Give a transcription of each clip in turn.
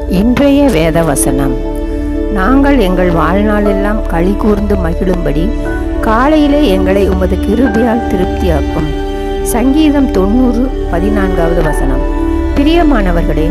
இன்றைய வேத வசனம் நாங்கள் எங்கள் வாழ்நாளெல்லாம் களி கூர்ந்து மகிழும்படி காலையிலே எங்களை உமது கிருபையால் திருப்தியாக்கும் சங்கீதம் தொண்ணூறு பதினான்காவது வசனம் பிரியமானவர்களே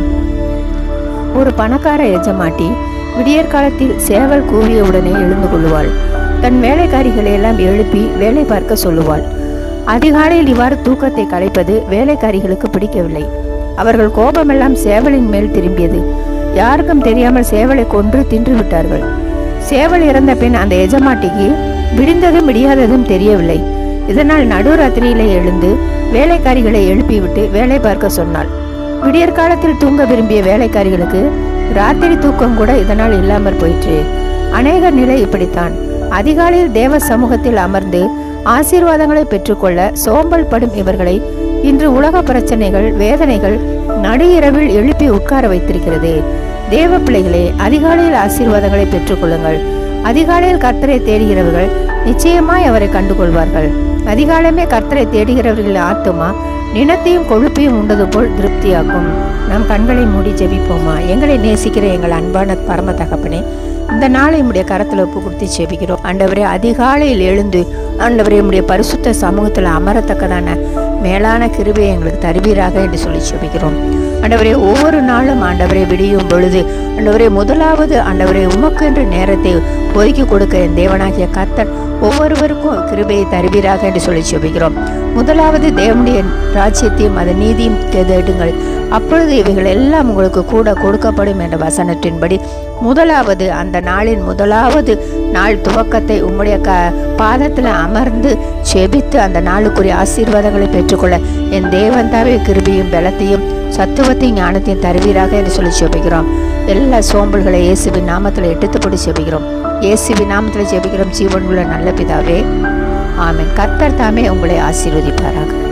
ஒரு பணக்கார எஜமாட்டி விடியற்காலத்தில் சேவல் கூவியவுடனே எழுந்து கொள்ளுவாள் தன் வேலைக்காரிகளை எல்லாம் எழுப்பி வேலை பார்க்க சொல்லுவாள் அதிகாலையில் இவ்வாறு தூக்கத்தை கலைப்பது வேலைக்காரிகளுக்கு பிடிக்கவில்லை அவர்கள் கோபமெல்லாம் சேவலின் மேல் திரும்பியது யாருக்கும் தெரியாமல் சேவலை கொன்று தின்று விட்டார்கள் சேவல் இறந்த பின் அந்த எஜமாட்டிக்கு விடிந்ததும் விடியாததும் தெரியவில்லை இதனால் நடுராத்திரியிலே எழுந்து வேலைக்காரிகளை எழுப்பிவிட்டு வேலை பார்க்க சொன்னாள் விடியற்காலத்தில் தூங்க விரும்பிய வேலைக்காரிகளுக்கு ராத்திரி தூக்கம் கூட இதனால் இல்லாமற் போயிற்று அநேக நிலை இப்படித்தான் அதிகாலையில் தேவ சமூகத்தில் அமர்ந்து ஆசீர்வாதங்களை பெற்றுக்கொள்ள சோம்பல் படும் இவர்களை இன்று உலக பிரச்சனைகள் வேதனைகள் நடு இரவில் எழுப்பி உட்கார வைத்திருக்கிறது தேவ பிள்ளைகளே அதிகாலையில் ஆசீர்வாதங்களை பெற்றுக்கொள்ளுங்கள் அதிகாலையில் கர்த்தரை தேடுகிறவர்கள் நிச்சயமாய் அவரை கண்டுகொள்வார்கள் அதிகாலமே கர்த்தரை தேடுகிறவர்களின் ஆத்துமா நினத்தையும் கொழுப்பையும் உண்டது போல் திருப்தியாக்கும் நம் கண்களை மூடி ஜெபிப்போமா எங்களை நேசிக்கிற எங்கள் அன்பான பரம தகப்பனே இந்த நாளை உடைய கரத்தில் ஒப்பு கொடுத்து ஜெபிக்கிறோம் ஆண்டவரே அதிகாலையில் எழுந்து ஆண்டவரே உடைய பரிசுத்த சமூகத்தில் அமரத்தக்கதான மேலான கிருபையை எங்களுக்கு தருவீராக என்று சொல்லி ஜெபிக்கிறோம் ஆண்டவரே ஒவ்வொரு நாளும் ஆண்டவரை விடியும் பொழுது ஆண்டவரே முதலாவது ஆண்டவரே உமக்கு என்று நேரத்தை ஒதுக்கி கொடுக்க என் தேவனாகிய கர்த்தர் ஒவ்வொருவருக்கும் கிருபையை தருவீராக என்று சொல்லி ஜெபிக்கிறோம் முதலாவது தேவனுடைய ராஜ்யத்தையும் அதன் நீதியும் தேடுங்கள் அப்பொழுது இவைகள் எல்லாம் உங்களுக்கு கூட கொடுக்கப்படும் என்ற வசனத்தின்படி முதலாவது அந்த நாளின் முதலாவது நாள் துவக்கத்தை உம்முடைய க பாதத்தில் அமர்ந்து செபித்து அந்த நாளுக்குரிய ஆசீர்வாதங்களை பெற்றுக்கொள்ள என் தேவன் தாவே கிருபியும் பலத்தையும் சத்துவத்தையும் ஞானத்தையும் தருவீராக என்று சொல்லி செபிக்கிறோம் எல்லா சோம்பல்களை இயேசுவின் நாமத்தில் எடுத்துப்படி செபிக்கிறோம் இயேசுவின் நாமத்தில் ஜெபிக்கிறோம் ஜீவன் உள்ள நல்ல பிதாவே ஆமென் கர்த்தர் தாமே உங்களை ஆசீர்வதிப்பாராக